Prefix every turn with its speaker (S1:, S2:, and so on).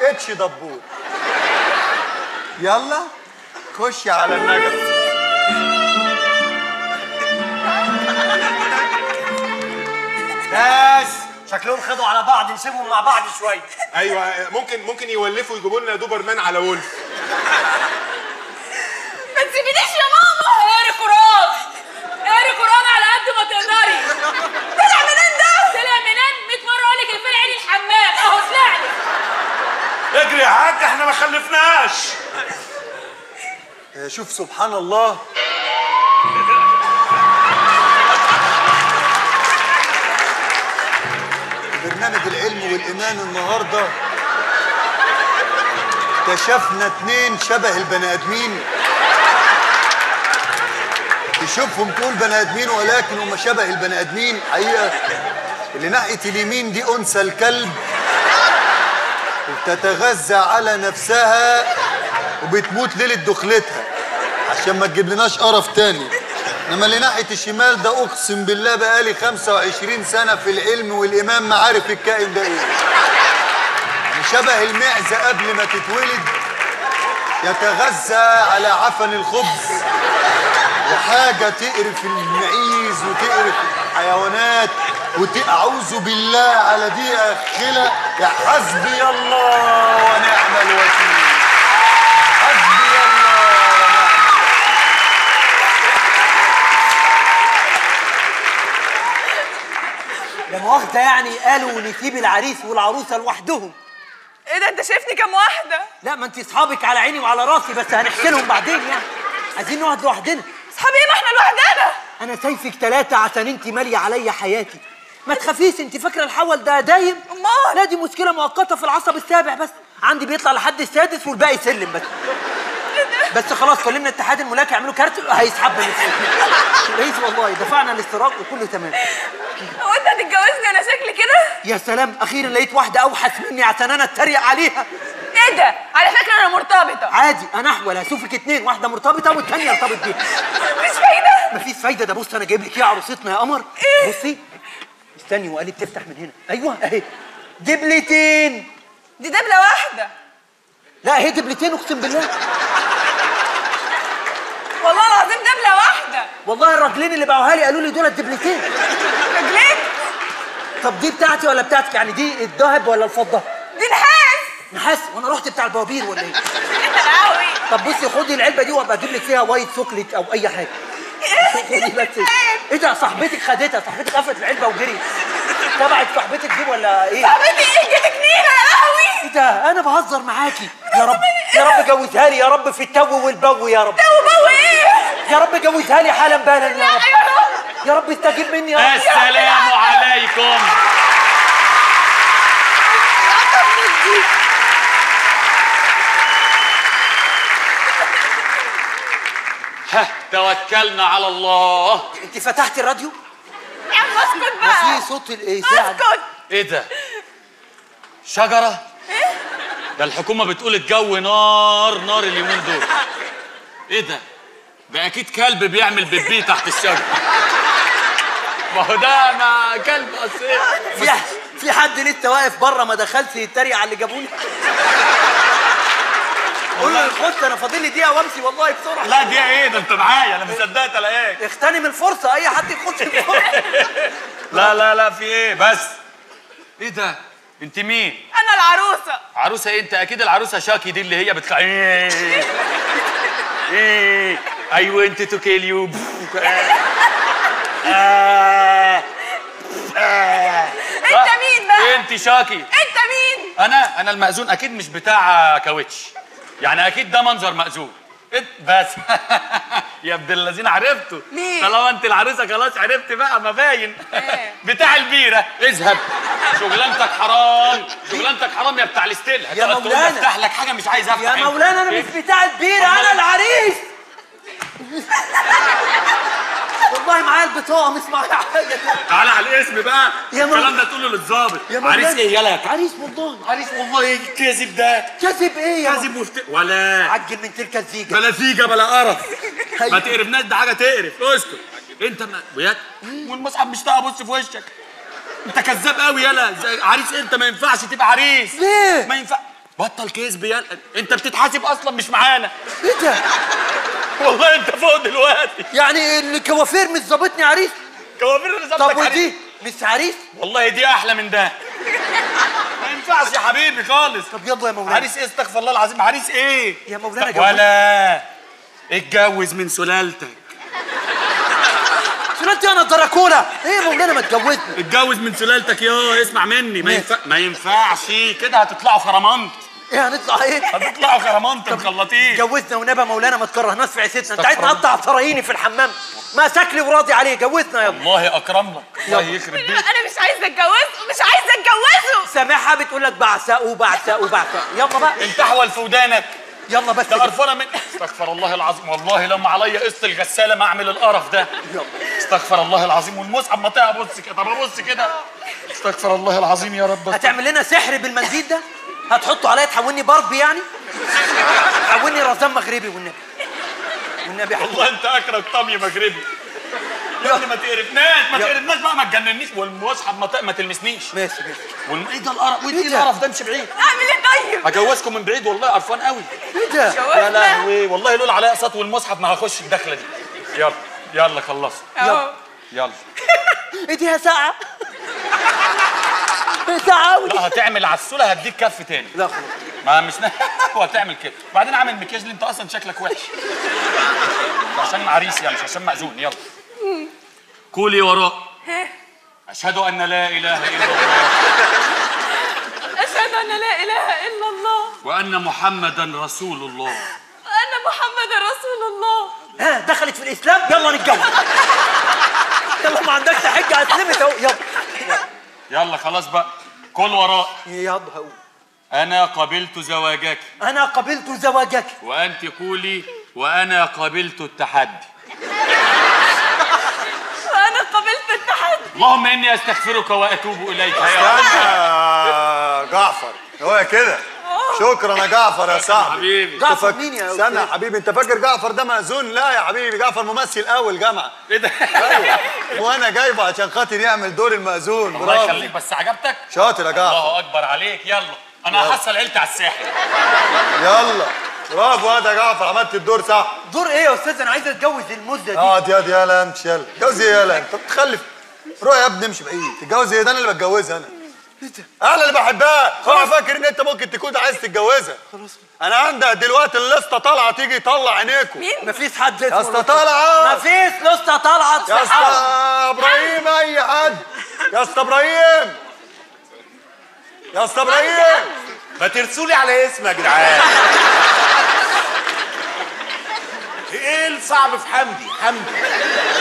S1: اتش دبور يلا خش على النجف
S2: بس شكلهم خدوا على بعض نسيبهم مع بعض شويه
S3: ايوه ممكن ممكن يولفوا يجيبوا لنا دوبرمان على وولف
S4: ما تسيبينيش يا ماما اقري قران اقري قران على قد ما تقدري طلع منين ده؟ طلع منين 100 مره اقول لك الفيل عين الحمام اهو طلع لي
S5: اجري يا حاج احنا ما خلفناش
S1: آه، شوف سبحان الله برنامج العلم والإيمان النهاردة اكتشفنا اتنين شبه البني آدمين تشوفهم تقول بني آدمين ولكن هم شبه البني آدمين حقيقة اللي ناحية اليمين دي أنثى الكلب وبتتغذى على نفسها وبتموت ليلة دخلتها عشان ما تجيب لناش قرف تاني انما اللي ناحيه الشمال ده اقسم بالله بقالي 25 سنه في العلم والايمان ما عارف الكائن ده ايه يعني شبه المعزه قبل ما تتولد يتغذى على عفن الخبز وحاجه تقرف المعيز وتقرف الحيوانات وت- اعوذ بالله على دي اخله يا حسبي الله ونعم الوكيل حسبي الله ونعم
S6: لا مؤاخذة يعني قالوا نسيب العريس والعروسة لوحدهم
S4: ايه ده انت شايفني كام واحده؟
S6: لا ما انت اصحابك على عيني وعلى راسي بس هنحكي لهم بعدين يعني عايزين نقعد لوحدنا
S4: اصحابي ايه ما احنا لوحدنا
S6: انا سايفك ثلاثة عشان انت مالية عليا حياتي ما تخافيش انت فاكرة الحول ده دايم
S4: أمال؟
S6: لا دي مشكلة مؤقتة في العصب السابع بس عندي بيطلع لحد السادس والباقي سلم بس بس خلاص كلمنا اتحاد الملاك يعملوا كارت هيسحبنا من السلم رئيس والله دفعنا الاشتراك وكله تمام
S4: هو انت هتتجوزني وانا شكلي كده؟
S6: يا سلام اخيرا لقيت واحده اوحش مني عشان انا اتريق عليها
S4: ايه ده؟ على فكره انا مرتبطه
S6: عادي انا احول هشوفك اتنين واحده مرتبطه والتانيه ارتبط بيها
S4: مفيش فايده؟
S6: مفيش فايده ده بص انا جايب لك ايه عروستنا يا قمر
S4: إيه؟
S6: بصي استني وقالي بتفتح من هنا ايوه اهي دبلتين
S4: دي دبله واحده
S6: لا اهي دبلتين اقسم بالله
S4: والله العظيم دبله واحده
S6: والله الراجلين اللي باعوها لي قالوا لي دول الدبلتين
S4: رجليك
S6: طب دي بتاعتي ولا بتاعتك يعني دي الذهب ولا الفضه
S4: دي نحاس
S6: نحاس وانا رحت بتاع البوابير ولا ايه
S4: قوي
S6: طب بصي خدي العلبه دي وابقى اجيب لك فيها وايت شوكليت او اي حاجه خدي بس ايه ده صاحبتك خدتها صاحبتك قفلت العلبه وجريت تبعت صاحبتك دي ولا ايه
S4: صاحبتي ايه جاتك نيله يا لهوي
S6: ايه ده انا بهزر معاكي يا رب يا رب جوزها لي يا رب في التو والبو يا رب
S4: وبو ايه؟
S6: يا رب جوزها لي حالا بالا يا رب
S4: يا رب
S6: يا رب استجيب مني يا رب
S5: السلام عليكم ها توكلنا على الله
S6: انت فتحتي الراديو
S4: يا عم اسكت
S6: ما
S4: بقى
S6: في صوت الاذاعه ده.
S4: اسكت
S5: ايه ده شجره ده الحكومه بتقول الجو نار نار اليومين دول ايه ده ده اكيد كلب بيعمل بيبي تحت الشجره ما هو ده انا كلب اصيل
S6: في في حد لسه واقف بره ما دخلش يتريق على اللي جابوني قول له خش انا فاضل لي دقيقه وامشي والله بسرعه
S5: لا دي ايه ده انت معايا انا مصدقت الاقيك
S6: اغتنم الفرصه اي حد يخش بسرعه
S5: لا لا لا في ايه بس ايه ده انت مين
S4: انا العروسه
S5: عروسه ايه انت اكيد العروسه شاكي دي اللي هي بتطلع ايه ايه اي ونت تو كيل يو
S4: انت مين بقى؟
S5: انت شاكي
S4: انت مين؟
S5: انا انا المأذون اكيد مش بتاع كاوتش يعني اكيد ده منظر مأذون إت- بس يا ابن الذين عرفته
S4: مين؟
S5: طالما انت العروسه خلاص عرفت بقى ما باين
S4: إيه؟
S5: بتاع البيره اذهب شغلانتك حرام شغلانتك حرام يا بتاع الستيل
S6: يا
S5: هتقعد تقول لي
S6: مولانا.
S5: افتح لك حاجه مش عايز افتح
S6: يا
S5: إيه؟
S6: مولانا انا
S5: إيه؟
S6: مش بتاع البيره انا العريس والله معايا البطاقه مش معايا حاجه
S5: تعالى على الاسم بقى
S6: يا
S5: الكلام
S6: مولانا.
S5: ده تقوله للظابط
S6: يا مولانا.
S5: عريس ايه يالا
S6: عريس والله
S5: عريس والله ايه الكذب ده
S6: كذب ايه يا
S5: كذب وفت... ولا
S6: عجل من تلك الزيجه
S5: بلا فيجا بلا قرف
S6: أيوة.
S5: ما تقرفناش ده حاجه تقرف اسكت انت ما وياك والمصحف مش طاقه ابص في وشك انت كذاب قوي يالا زي- عريس انت ما ينفعش تبقى عريس
S6: ليه؟
S5: ما ينفع بطل كذب يلا انت بتتحاسب اصلا مش معانا
S6: ايه ده
S5: والله انت فوق دلوقتي
S6: يعني الكوافير مش ظابطني عريس
S5: كوافير اللي
S6: طب
S5: ظبطك
S6: ودي
S5: عليه.
S6: مش عريس
S5: والله دي احلى من ده ما ينفعش يا حبيبي خالص
S6: طب يلا يا مولانا
S5: عريس ايه استغفر الله العظيم عريس ايه
S6: يا مولانا
S5: طب
S6: جوز.
S5: ولا اتجوز من سلالتك
S6: سلالتي انا دراكولا ايه يا مولانا ما تجوزني
S5: اتجوز من سلالتك يا اسمع مني ما
S6: ماشي.
S5: ينفع ما ينفعش كده هتطلعوا خرمانت
S6: ايه هنطلع ايه
S5: هتطلعوا خرمانت مخلطين
S6: جوزنا ونبى مولانا ما تكرهناش في عيستنا انت
S5: استغفر
S6: عايز
S5: الله.
S6: تقطع سراييني في الحمام ما سكلي وراضي عليه جوزنا يلا
S5: والله اكرمنا الله يخرب بيك
S4: انا مش عايزه اتجوزه مش عايزه اتجوزه
S6: سامعها بتقول لك بعشقه بعشقه بعشقه يلا بقى
S5: انت احول في ودانك
S6: يلا بس
S5: ده
S6: كده.
S5: قرفانه من استغفر الله العظيم والله لما عليا قسط الغساله ما اعمل القرف ده
S6: يلا.
S5: استغفر الله العظيم والمصحف ما تقع بص كده طب ابص كده استغفر الله العظيم يا رب
S6: هتعمل لنا سحر بالمنديل ده هتحطه عليا تحولني برب يعني حولني رزان مغربي والنبي والنبي حول.
S5: والله انت اكرم طمي مغربي يا ابني ما تقرفناش ما
S6: يلا.
S5: تقرفناش بقى ما تجننيش والمصحف ما, ت... ما تلمسنيش
S6: ماشي ماشي
S5: والم... ايه ده القرف وايه
S6: إيه ده؟
S5: القرف ده امشي بعيد
S4: اعمل ايه طيب
S5: هجوزكم من بعيد والله قرفان قوي
S6: ايه ده
S5: يا
S4: جوزنا
S5: لهوي والله لولا علاء صوت والمصحف ما هخش الدخله دي يلا يلا خلصوا
S4: اهو
S5: يلا
S6: ايه دي يا ساعة إيه ساعة ودي
S5: لا هتعمل عسوله هديك كف تاني
S6: لا خلاص
S5: ما مش وهتعمل كده وبعدين عامل مكياج اللي انت اصلا شكلك وحش عشان عريس يعني مش عشان مأذون يلا قولي وراء اشهد ان لا اله الا الله
S4: اشهد ان لا اله الا الله
S5: وان محمدا رسول الله
S4: وان محمد رسول الله
S6: ها دخلت في الاسلام يلا نتجوز يلا ما عندكش حجه اسلمت اهو يلا
S5: يلا خلاص بقى كل وراء
S6: يلا هقول
S5: انا قبلت زواجك
S6: انا قبلت زواجك
S5: وانت قولي وانا قبلت التحدي
S4: وانا قبلت التحدي
S5: اللهم اني استغفرك واتوب اليك يا رب
S1: استنى جعفر هو كده شكرا يا جعفر يا صاحبي
S5: حبيبي
S6: جعفر
S1: فاك-
S6: مين يا
S1: استنى يا
S6: أستاذ؟
S1: حبيبي انت فاكر جعفر ده مأذون لا يا حبيبي جعفر ممثل اول جامعه
S5: ايه ده
S1: ايوه وانا جايبه عشان خاطر يعمل دور المأذون
S5: الله
S1: برافو
S5: يخليك بس عجبتك
S1: شاطر يا جعفر
S5: الله اكبر عليك يلا انا هحصل عيلتي على الساحل
S1: يلا برافو هذا يا جعفر عملت الدور صح
S6: دور ايه يا استاذ انا عايز اتجوز المده دي
S1: اقعد ياض يلا امشي يلا اتجوز ايه يلا انت بتخلف روح يا ابني امشي بعيد تتجوز ايه ده انا اللي بتجوزها انا
S6: ايه ده
S1: انا اللي بحبها اوعى فاكر ان انت ممكن تكون عايز تتجوزها
S6: خلاص
S1: انا عندك دلوقتي اللسته طالعه تيجي طلع عينيكم
S6: مفيش حد اسمه
S1: يا اسطى طالعه
S6: مفيش لسه طلعت
S1: يا
S6: في
S1: اسطى
S6: حد.
S1: ابراهيم اي حد يا اسطى ابراهيم يا اسطى ابراهيم
S3: ما ترسولي على اسمي يا جدعان ايه الصعب في حمدي حمدي